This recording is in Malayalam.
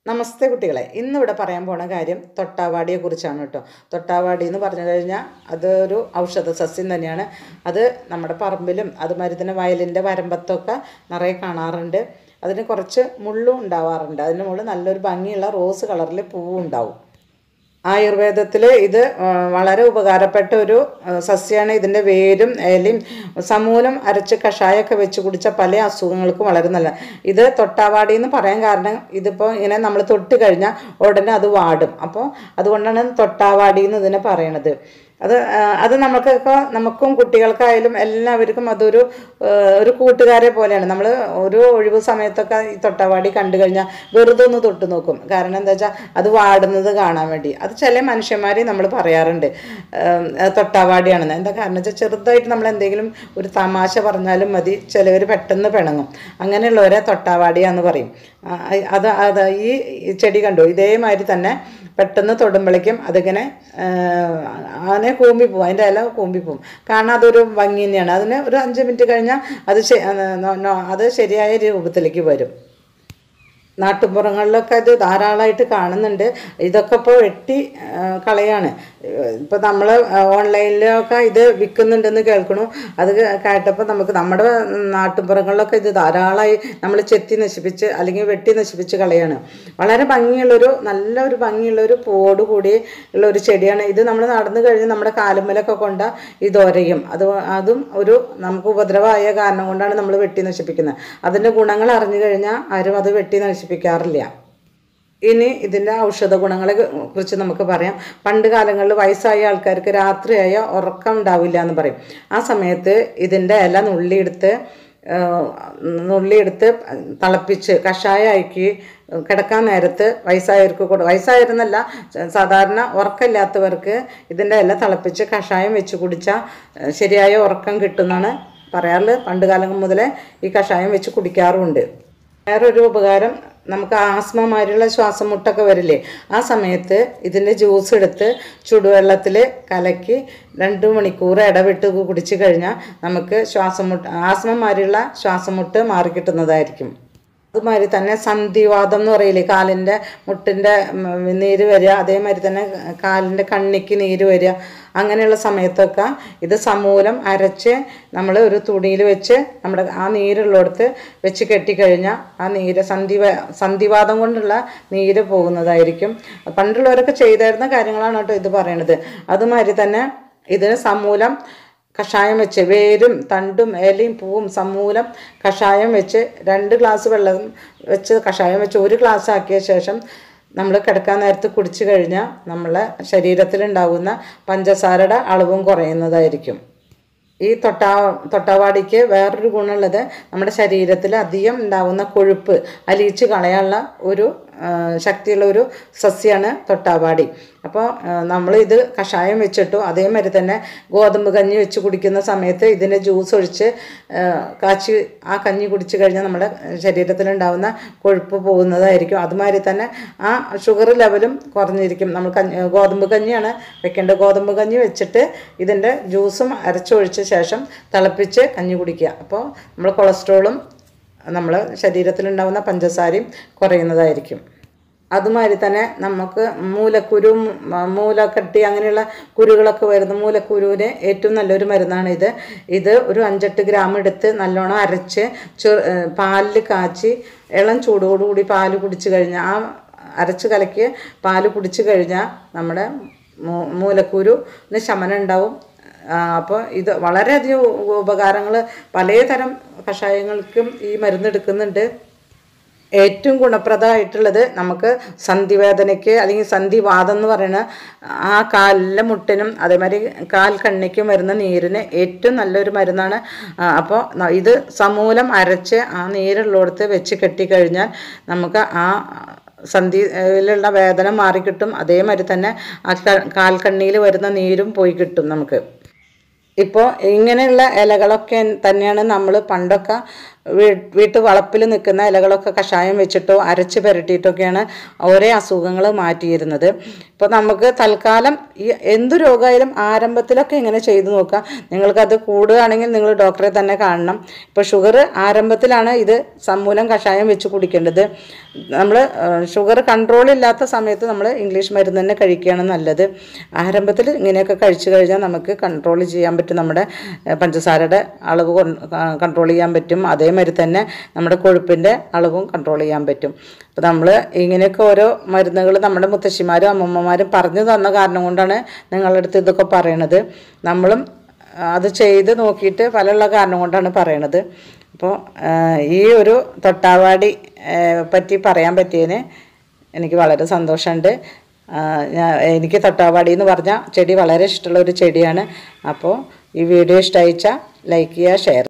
നമസ്തേ കുട്ടികളെ ഇന്നിവിടെ പറയാൻ പോണ കാര്യം തൊട്ടാവാടിയെ കുറിച്ചാണ് കേട്ടോ തൊട്ടാവാടി എന്ന് പറഞ്ഞു കഴിഞ്ഞാൽ അതൊരു ഔഷധ സസ്യം തന്നെയാണ് അത് നമ്മുടെ പറമ്പിലും അതുമാതിരി തന്നെ വയലിൻ്റെ വരമ്പത്തൊക്കെ നിറയെ കാണാറുണ്ട് അതിന് കുറച്ച് മുള്ളും ഉണ്ടാവാറുണ്ട് അതിന് മുകളിൽ നല്ലൊരു ഭംഗിയുള്ള റോസ് കളറിൽ പൂവും ഉണ്ടാവും ആയുർവേദത്തിൽ ഇത് ആ, വളരെ ഉപകാരപ്പെട്ട ഒരു ആ, സസ്യമാണ് ഇതിൻ്റെ വേരും ഇലയും സമൂലം അരച്ച് കഷായമൊക്കെ വെച്ച് കുടിച്ച പല അസുഖങ്ങൾക്കും വളരെ നല്ല ഇത് തൊട്ടാവാടി എന്ന് പറയാൻ കാരണം ഇതിപ്പോൾ ഇങ്ങനെ നമ്മൾ തൊട്ട് കഴിഞ്ഞാൽ ഉടനെ അത് വാടും അപ്പോൾ അതുകൊണ്ടാണ് തൊട്ടാവാടി എന്ന് ഇതിനെ പറയണത് അത് ആ, അത് നമുക്കൊക്കെ നമുക്കും കുട്ടികൾക്കായാലും എല്ലാവർക്കും അതൊരു ആ, ഒരു കൂട്ടുകാരെ പോലെയാണ് നമ്മൾ ഒരു ഒഴിവ് സമയത്തൊക്കെ ഈ തൊട്ടാവാടി കണ്ടു കഴിഞ്ഞാൽ വെറുതെ ഒന്ന് തൊട്ട് നോക്കും കാരണം എന്താ വെച്ചാൽ അത് വാടുന്നത് കാണാൻ വേണ്ടി അത് ചില മനുഷ്യന്മാരെ നമ്മൾ പറയാറുണ്ട് ഉം, അത് തൊട്ടാവാടിയാണെന്ന് എന്താ കാരണം വെച്ചാൽ ചെറുതായിട്ട് നമ്മൾ എന്തെങ്കിലും ഒരു തമാശ പറഞ്ഞാലും മതി ചിലവർ പെട്ടെന്ന് പിണങ്ങും അങ്ങനെയുള്ളവരെ തൊട്ടാവാടിയാന്ന് പറയും ആ, അത് അത് ഈ ചെടി കണ്ടു ഇതേമാതിരി തന്നെ പെട്ടെന്ന് തൊടുമ്പോഴേക്കും അതിങ്ങനെ ആനെ കൂമ്പി പോകും അതിൻ്റെ ഇല കൂമ്പി പോകും കാരണം അതൊരു ഭംഗി തന്നെയാണ് അതിന് ഒരു അഞ്ച് മിനിറ്റ് കഴിഞ്ഞാൽ അത് ശ- ആ, നോ- നോ- അത് ശരിയായ രൂപത്തിലേക്ക് വരും നാട്ടുമ്പുറങ്ങളിലൊക്കെ ഇത് ധാരാളമായിട്ട് കാണുന്നുണ്ട് ഇതൊക്കെ ഇപ്പോൾ വെട്ടി ആ, കളയാണ് ഇപ്പോൾ നമ്മൾ ഓൺലൈനിലൊക്കെ ഇത് വിൽക്കുന്നുണ്ടെന്ന് കേൾക്കണു അത് കേട്ടപ്പോൾ നമുക്ക് നമ്മുടെ നാട്ടുമ്പുറങ്ങളിലൊക്കെ ഇത് ധാരാളമായി നമ്മൾ ചെത്തി നശിപ്പിച്ച് അല്ലെങ്കിൽ വെട്ടി നശിപ്പിച്ച് കളയാണ് വളരെ ഭംഗിയുള്ളൊരു നല്ല ഒരു ഭംഗിയുള്ളൊരു പൂവോട് കൂടി ഉള്ള ഒരു ചെടിയാണ് ഇത് നമ്മൾ നടന്നു കഴിഞ്ഞ് നമ്മുടെ കാലുമ്മലൊക്കെ കൊണ്ട ഇത് ഒരയും അത് അതും ഒരു നമുക്ക് ഉപദ്രവമായ കാരണം കൊണ്ടാണ് നമ്മൾ വെട്ടി നശിപ്പിക്കുന്നത് അതിൻ്റെ ഗുണങ്ങൾ അറിഞ്ഞു കഴിഞ്ഞാൽ ആരും അത് വെട്ടി നശിപ്പിക്കാറില്ല ഇനി ഇതിൻ്റെ ഔഷധ ഗുണങ്ങളെ കുറിച്ച് നമുക്ക് പറയാം പണ്ട് കാലങ്ങളിൽ വയസ്സായ ആൾക്കാർക്ക് രാത്രിയായ ഉറക്കം ഉണ്ടാവില്ല എന്ന് പറയും ആ സമയത്ത് ഇതിൻ്റെ ഇല നുള്ളിയെടുത്ത് ആ, നുള്ളിയെടുത്ത് തിളപ്പിച്ച് കഷായമാക്കി കിടക്കാൻ നേരത്ത് വയസ്സായവർക്ക് കൂടെ വയസ്സായിരുന്നല്ല സാധാരണ ഉറക്കമില്ലാത്തവർക്ക് ഇതിൻ്റെ ഇല തിളപ്പിച്ച് കഷായം വെച്ച് കുടിച്ചാൽ ശരിയായ ഉറക്കം കിട്ടുമെന്നാണ് പറയാറുള്ളത് പണ്ട് കാലം മുതലേ ഈ കഷായം വെച്ച് കുടിക്കാറുമുണ്ട് വേറൊരു ഉപകാരം നമുക്ക് ആസ്മമാരുള്ള ശ്വാസം മുട്ടൊക്കെ വരില്ലേ ആ സമയത്ത് ഇതിൻ്റെ ജ്യൂസ് എടുത്ത് ചുടുവെള്ളത്തിൽ കലക്കി രണ്ട് മണിക്കൂർ ഇടവിട്ട് കുടിച്ചു കഴിഞ്ഞാൽ നമുക്ക് ശ്വാസം മുട്ട് ആസ്മമാരുള്ള ശ്വാസം മുട്ട് മാറിക്കിട്ടുന്നതായിരിക്കും അതുമാതിരി തന്നെ സന്ധിവാദം എന്ന് പറയില്ലേ കാലിൻ്റെ മുട്ടിൻ്റെ ഉം, നീര് വരിക അതേമാതിരി തന്നെ കാലിൻ്റെ കണ്ണിക്ക് നീര് വരിക അങ്ങനെയുള്ള സമയത്തൊക്കെ ഇത് സമൂലം അരച്ച് നമ്മൾ ഒരു തുണിയിൽ വെച്ച് നമ്മുടെ ആ നീരുള്ളിടത്ത് വെച്ച് കെട്ടിക്കഴിഞ്ഞാൽ ആ നീര് സന്ധി സന്ധിവാദം കൊണ്ടുള്ള നീര് പോകുന്നതായിരിക്കും പണ്ടുള്ളവരൊക്കെ ചെയ്തായിരുന്ന കാര്യങ്ങളാണ് കേട്ടോ ഇത് പറയണത് അതുമാതിരി തന്നെ ഇതിന് സമൂലം കഷായം വെച്ച് വേരും തണ്ടും ഇലയും പൂവും സമൂലം കഷായം വെച്ച് രണ്ട് ഗ്ലാസ് വെള്ളം വെച്ച് കഷായം വെച്ച് ഒരു ഗ്ലാസ് ആക്കിയ ശേഷം നമ്മൾ കിടക്കാൻ നേരത്ത് കുടിച്ചു കഴിഞ്ഞാൽ നമ്മളെ ശരീരത്തിലുണ്ടാകുന്ന പഞ്ചസാരയുടെ അളവും കുറയുന്നതായിരിക്കും ഈ തൊട്ടാ തൊട്ടാവാടിക്ക് വേറൊരു ഗുണമുള്ളത് നമ്മുടെ ശരീരത്തിൽ അധികം ഉണ്ടാകുന്ന കൊഴുപ്പ് അലിയിച്ച് കളയാനുള്ള ഒരു ആ, ശക്തിയുള്ള ഒരു സസ്യമാണ് തൊട്ടാവാടി അപ്പോൾ നമ്മൾ ഇത് കഷായം വെച്ചിട്ടു അതേമാതിരി തന്നെ ഗോതമ്പ് കഞ്ഞി വെച്ച് കുടിക്കുന്ന സമയത്ത് ഇതിൻ്റെ ജ്യൂസ് ഒഴിച്ച് ആ, കാച്ചി ആ കഞ്ഞി കുടിച്ചു കഴിഞ്ഞാൽ നമ്മുടെ ശരീരത്തിലുണ്ടാകുന്ന കൊഴുപ്പ് പോകുന്നതായിരിക്കും അതുമാതിരി തന്നെ ആ ഷുഗർ ലെവലും കുറഞ്ഞിരിക്കും നമ്മൾ കഞ്ഞി ഗോതമ്പ് കഞ്ഞിയാണ് വെക്കേണ്ടത് ഗോതമ്പ് കഞ്ഞി വെച്ചിട്ട് ഇതിൻ്റെ ജ്യൂസും അരച്ചൊഴിച്ച ശേഷം തിളപ്പിച്ച് കഞ്ഞി കുടിക്കുക അപ്പോൾ നമ്മൾ കൊളസ്ട്രോളും നമ്മൾ ശരീരത്തിലുണ്ടാകുന്ന പഞ്ചസാരയും കുറയുന്നതായിരിക്കും അതുമാതിരി തന്നെ നമുക്ക് മൂലക്കുരു മ- മൂലക്കട്ടി അങ്ങനെയുള്ള കുരുകളൊക്കെ വരുന്ന മൂലക്കുരുവിന് ഏറ്റവും നല്ലൊരു മരുന്നാണ് ഇത് ഇത് ഒരു അഞ്ചെട്ട് ഗ്രാം എടുത്ത് നല്ലോണം അരച്ച് ചെ പാലിൽ കാച്ചി ഇളം ചൂടോടുകൂടി പാല് കുടിച്ചു കഴിഞ്ഞാൽ ആ അരച്ച് കലക്കി പാല് കുടിച്ചു കഴിഞ്ഞാൽ നമ്മുടെ മൂ- മൂലക്കുരുവിന് ശമനം ഉണ്ടാവും അപ്പോൾ ഇത് വളരെയധികം ഉപകാരങ്ങൾ പലതരം കഷായങ്ങൾക്കും ഈ മരുന്ന് എടുക്കുന്നുണ്ട് ഏറ്റവും ഗുണപ്രദമായിട്ടുള്ളത് നമുക്ക് സന്ധിവേദനയ്ക്ക് അല്ലെങ്കിൽ സന്ധിവാദം എന്ന് പറയുന്ന ആ കാലിലെ മുട്ടിനും അതേമാതിരി കാൽ കണ്ണിക്കും വരുന്ന നീരിന് ഏറ്റവും നല്ലൊരു മരുന്നാണ് അപ്പോൾ ഇത് സമൂലം അരച്ച് ആ നീരുള്ളിടത്ത് വെച്ച് കെട്ടിക്കഴിഞ്ഞാൽ നമുക്ക് ആ സന്ധിയിലുള്ള വേദന മാറിക്കിട്ടും അതേമാതിരി തന്നെ ആ ക- കാൽക്കണ്ണിയിൽ വരുന്ന നീരും പോയി കിട്ടും നമുക്ക് ഇപ്പോൾ ഇങ്ങനെയുള്ള ഇലകളൊക്കെ തന്നെയാണ് നമ്മൾ പണ്ടൊക്കെ വീ- വീട്ടു വളപ്പിൽ നിൽക്കുന്ന ഇലകളൊക്കെ കഷായം വെച്ചിട്ടോ അരച്ച് പുരട്ടിയിട്ടൊക്കെയാണ് ഓരോ അസുഖങ്ങൾ മാറ്റിയിരുന്നത് ഇപ്പോൾ നമുക്ക് തൽക്കാലം ഈ എന്ത് രോഗമായാലും ആരംഭത്തിലൊക്കെ ഇങ്ങനെ ചെയ്തു നോക്കുക നിങ്ങൾക്കത് കൂടുകയാണെങ്കിൽ നിങ്ങൾ ഡോക്ടറെ തന്നെ കാണണം ഇപ്പോൾ ഷുഗർ ആരംഭത്തിലാണ് ഇത് സമൂലം കഷായം വെച്ച് കുടിക്കേണ്ടത് നമ്മൾ ഷുഗർ കൺട്രോൾ ഇല്ലാത്ത സമയത്ത് നമ്മൾ ഇംഗ്ലീഷ് മരുന്ന് തന്നെ കഴിക്കുകയാണ് നല്ലത് ആരംഭത്തിൽ ഇങ്ങനെയൊക്കെ കഴിച്ചു കഴിഞ്ഞാൽ നമുക്ക് കൺട്രോൾ ചെയ്യാൻ പറ്റും നമ്മുടെ ഏഹ്, പഞ്ചസാരയുടെ അളവ് കൺട്രോൾ ചെയ്യാൻ പറ്റും അതേമാതിരി തന്നെ നമ്മുടെ കൊഴുപ്പിൻ്റെ അളവും കൺട്രോൾ ചെയ്യാൻ പറ്റും അപ്പോൾ നമ്മൾ ഇങ്ങനെയൊക്കെ ഓരോ മരുന്നുകൾ നമ്മുടെ മുത്തശ്ശിമാരും അമ്മമ്മമാരും പറഞ്ഞു തന്ന കാരണം കൊണ്ടാണ് നിങ്ങളുടെ അടുത്ത് ഇതൊക്കെ പറയണത് നമ്മളും ആ, അത് ചെയ്ത് നോക്കിയിട്ട് പലയുള്ള കാരണം കൊണ്ടാണ് പറയണത് അപ്പോൾ ആ, ഈ ഒരു തൊട്ടാവാടി ആ, പറ്റി പറയാൻ പറ്റിയതിന് എനിക്ക് വളരെ സന്തോഷമുണ്ട് ആ, ഞാ- എനിക്ക് തൊട്ടാവാടി എന്ന് പറഞ്ഞ ചെടി വളരെ ഇഷ്ടമുള്ള ഒരു ചെടിയാണ് അപ്പോൾ ഈ വീഡിയോ ഇഷ്ടമായിച്ചാൽ ലൈക്ക് ചെയ്യുക ഷെയർ